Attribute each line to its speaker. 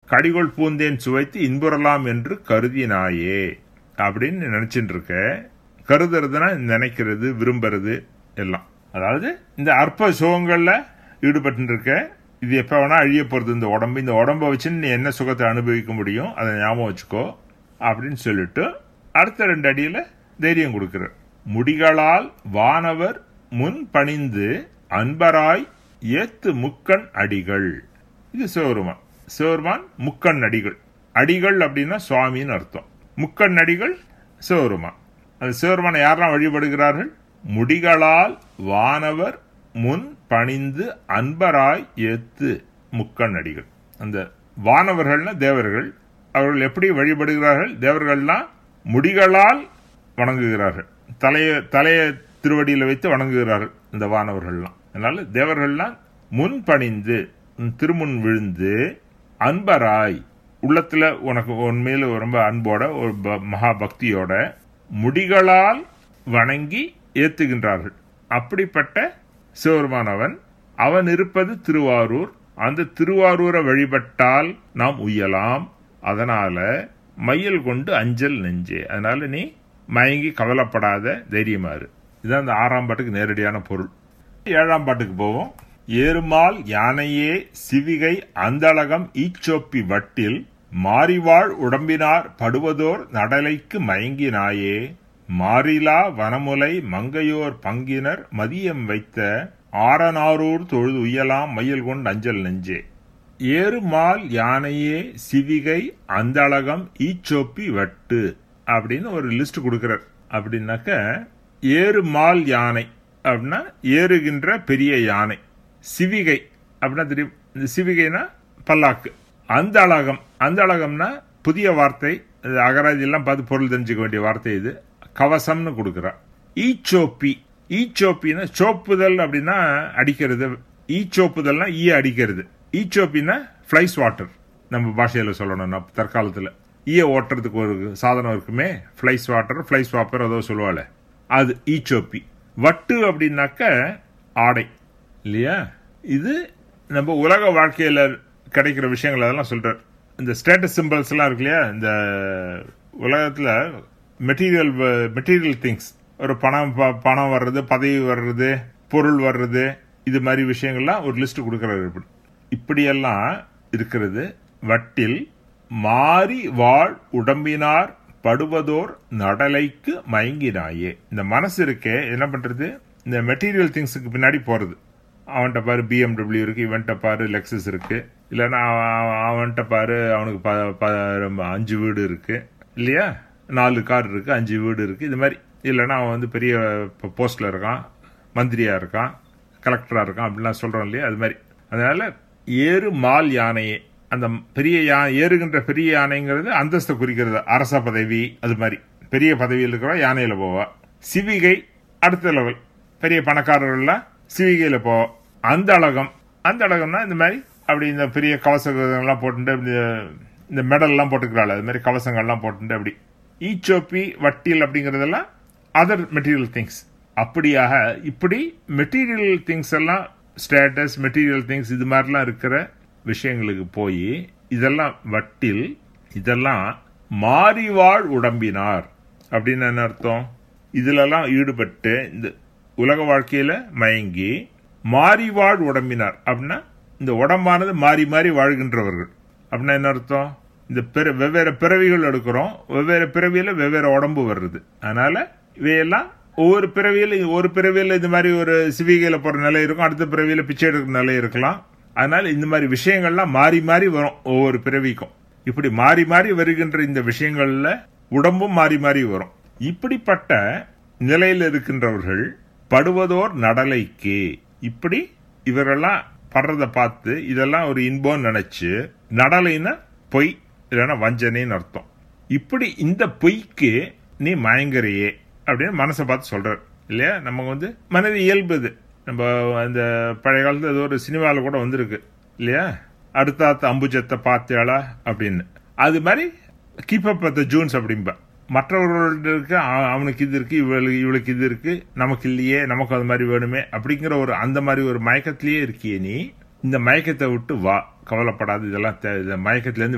Speaker 1: கடிகொள் பூந்தேன் சுவைத்து இன்புறலாம் என்று கருதினாயே அப்படின்னு நினைச்சிட்டு இருக்க கருதுறதுனா நினைக்கிறது விரும்புறது எல்லாம் அதாவது இந்த அற்ப சுகங்கள்ல ஈடுபட்டு இருக்க இது எப்ப வேணா அழிய போறது இந்த உடம்பு இந்த உடம்ப வச்சு நீ என்ன சுகத்தை அனுபவிக்க முடியும் அதை ஞாபகம் வச்சுக்கோ அப்படின்னு சொல்லிட்டு அடுத்த ரெண்டு அடியில தைரியம் கொடுக்கிற முடிகளால் வானவர் முன் பணிந்து அன்பராய் ஏத்து முக்கண் அடிகள் இது சிவருமான் சிவருமான் முக்கண் அடிகள் அடிகள் அப்படின்னா சுவாமின்னு அர்த்தம் முக்கண் அடிகள் சிவருமான் அது சிவருமானை யாரெல்லாம் வழிபடுகிறார்கள் முடிகளால் வானவர் முன் பணிந்து அன்பராய் ஏத்து முக்கண் அடிகள் அந்த வானவர்கள்னா தேவர்கள் அவர்கள் எப்படி வழிபடுகிறார்கள் தேவர்கள்லாம் முடிகளால் வணங்குகிறார்கள் தலைய தலைய திருவடியில வைத்து வணங்குகிறார்கள் இந்த வானவர்கள்லாம் அதனால தேவர்கள்லாம் முன் பணிந்து உன் திருமுன் விழுந்து அன்பராய் உள்ளத்துல உனக்கு உண்மையில ரொம்ப அன்போட ஒரு ப- மகா பக்தியோட முடிகளால் வணங்கி ஏத்துகின்றார்கள் அப்படிப்பட்ட சிவருமானவன் அவன் இருப்பது திருவாரூர் அந்த திருவாரூரை வழிபட்டால் நாம் உய்யலாம் அதனால மையல் கொண்டு அஞ்சல் நெஞ்சே அதனால நீ மயங்கி கவலைப்படாத தைரியமாறு இதுதான் அந்த ஆறாம் பாட்டுக்கு நேரடியான பொருள் ஏழாம் பாட்டுக்கு போவோம் ஏறுமால் யானையே சிவிகை அந்தளகம் ஈச்சோப்பி வட்டில் மாறிவாழ் உடம்பினார் படுவதோர் நடலைக்கு மயங்கினாயே மாறிலா வனமுலை மங்கையோர் பங்கினர் மதியம் வைத்த ஆரனாரூர் தொழுது உய்யலாம் மயில் கொண்டு அஞ்சல் நெஞ்சே ஏறுமால் யானையே சிவிகை அந்தளகம் ஈச்சோப்பி வட்டு அப்படின்னு ஒரு லிஸ்ட் கொடுக்கிறார் அப்படின்னாக்க ஏறுமால் யானை அப்படின்னா ஏறுகின்ற பெரிய யானை சிவிகை அப்படின்னா தெரியும் இந்த சிவிகைனா பல்லாக்கு அந்த அழகம் அந்த அழகம்னா புதிய வார்த்தை இது அகராதி எல்லாம் பார்த்து பொருள் தெரிஞ்சுக்க வேண்டிய வார்த்தை இது கவசம்னு கொடுக்குறா ஈச்சோப்பி ஈச்சோப்பின்னா சோப்புதல் அப்படின்னா அடிக்கிறது ஈச்சோப்புதல்னா ஈ அடிக்கிறது ஈச்சோப்பின்னா ஃப்ளைஸ் வாட்டர் நம்ம பாஷையில சொல்லணும்னா தற்காலத்துல ஈய ஓட்டுறதுக்கு ஒரு சாதனம் இருக்குமே ஃப்ளைஸ் வாட்டர் ஃப்ளைஸ் வாப்பர் ஏதோ சொல்லுவாள் அது ஈச்சோப்பி வட்டு அப்படின்னாக்க ஆடை இல்லையா இது நம்ம உலக வாழ்க்கையில கிடைக்கிற விஷயங்கள் அதெல்லாம் சொல்றார் இந்த ஸ்டேட்டஸ் சிம்பிள்ஸ் எல்லாம் இருக்கு இல்லையா இந்த உலகத்துல மெட்டீரியல் மெட்டீரியல் திங்ஸ் ஒரு பணம் ப- பணம் வர்றது பதவி வர்றது பொருள் வர்றது இது மாதிரி விஷயங்கள்லாம் ஒரு லிஸ்ட் கொடுக்கறாரு இப்படி இப்படியெல்லாம் இருக்கிறது வட்டில் மாறி வாழ் உடம்பினார் படுவதோர் நடலைக்கு மயங்கினாயே இந்த மனசு இருக்கே என்ன பண்றது இந்த மெட்டீரியல் திங்ஸுக்கு பின்னாடி போறது அவன்கிட்ட பாரு பிஎம்டபிள்யூ இருக்கு இவன்கிட்ட பாரு லெக்ஸஸ் இருக்கு இல்லைன்னா அவன் அவன்- அவன்கிட்ட பாரு அவனுக்கு ப- ப- அஞ்சு வீடு இருக்கு இல்லையா நாலு கார் இருக்கு அஞ்சு வீடு இருக்கு இது மாதிரி இல்லைன்னா அவன் வந்து பெரிய போஸ்ட்ல இருக்கான் மந்திரியா இருக்கான் கலெக்டரா இருக்கான் அப்படிலாம் சொல்றோம் இல்லையா அது மாதிரி அதனால ஏறு மால் யானையே அந்த பெரிய யா ஏறுகின்ற பெரிய யானைங்கிறது அந்தஸ்தை குறிக்கிறது அரச பதவி அது மாதிரி பெரிய பதவியில் இருக்கிற யானையில போவா சிவிகை அடுத்த லெவல் பெரிய பணக்காரர்கள்லாம் சிவிகையில போவா அந்த அழகம் அந்த அழகம்னா இந்த மாதிரி அப்படி இந்த பெரிய கவசங்கள்லாம் போட்டுட்டு இப்படி இந்த மெடல் எல்லாம் போட்டுக்கிறாள் அது மாதிரி கவசங்கள்லாம் போட்டுட்டு அப்படி ஈச்சோப்பி வட்டில் அப்படிங்கறதெல்லாம் அதர் மெட்டீரியல் திங்ஸ் அப்படியாக இப்படி மெட்டீரியல் திங்ஸ் எல்லாம் ஸ்டேட்டஸ் மெட்டீரியல் திங்ஸ் இது மாதிரிலாம் இருக்கிற விஷயங்களுக்கு போய் இதெல்லாம் வட்டில் இதெல்லாம் மாறிவாழ் உடம்பினார் அப்படின்னு என்ன அர்த்தம் இதுலலாம் ஈடுபட்டு இந்த உலக வாழ்க்கையில மயங்கி மாறிவாழ் உடம்பினார் அப்படின்னா இந்த உடம்பானது மாறி மாறி வாழ்கின்றவர்கள் அப்படின்னா என்ன அர்த்தம் இந்த பிற வெவ்வேறு பிறவிகள் எடுக்கிறோம் வெவ்வேறு பிறவியில வெவ்வேறு உடம்பு வருது அதனால இவையெல்லாம் ஒவ்வொரு பிறவியில ஒரு பிறவியில இந்த மாதிரி ஒரு சிவிகையில போற நிலை இருக்கும் அடுத்த பிறவியில பிச்சை எடுக்கிற நிலை இருக்கலாம் அதனால இந்த மாதிரி விஷயங்கள்லாம் மாறி மாறி வரும் ஒவ்வொரு பிறவிக்கும் இப்படி மாறி மாறி வருகின்ற இந்த விஷயங்கள்ல உடம்பும் மாறி மாறி வரும் இப்படிப்பட்ட நிலையில் இருக்கின்றவர்கள் படுவதோர் நடலைக்கு இப்படி இவரெல்லாம் படுறத பார்த்து இதெல்லாம் ஒரு இன்பம் நினைச்சு நடலைன்னா பொய் இல்லைன்னா வஞ்சனைன்னு அர்த்தம் இப்படி இந்த பொய்க்கு நீ மயங்கறியே அப்படின்னு மனசை பார்த்து சொல்றார் இல்லையா நம்ம வந்து மனது இயல்பு இது நம்ம அந்த பழைய காலத்துல ஏதோ ஒரு சினிமாவில் கூட வந்திருக்கு இல்லையா அடுத்தாத்த அம்புஜத்தை பார்த்தேளா அப்படின்னு அது மாதிரி கீப் அப் த ஜூன்ஸ் அப்படிம்பா மற்றவர்களுக்கு அ- அவனுக்கு இது இருக்கு இவளுக்கு இவளுக்கு இது இருக்கு நமக்கு இல்லையே நமக்கு அது மாதிரி வேணுமே அப்படிங்கிற ஒரு அந்த மாதிரி ஒரு மயக்கத்திலேயே இருக்கியே நீ இந்த மயக்கத்தை விட்டு வா கவலைப்படாது இதெல்லாம் தே- இந்த மயக்கத்திலேருந்து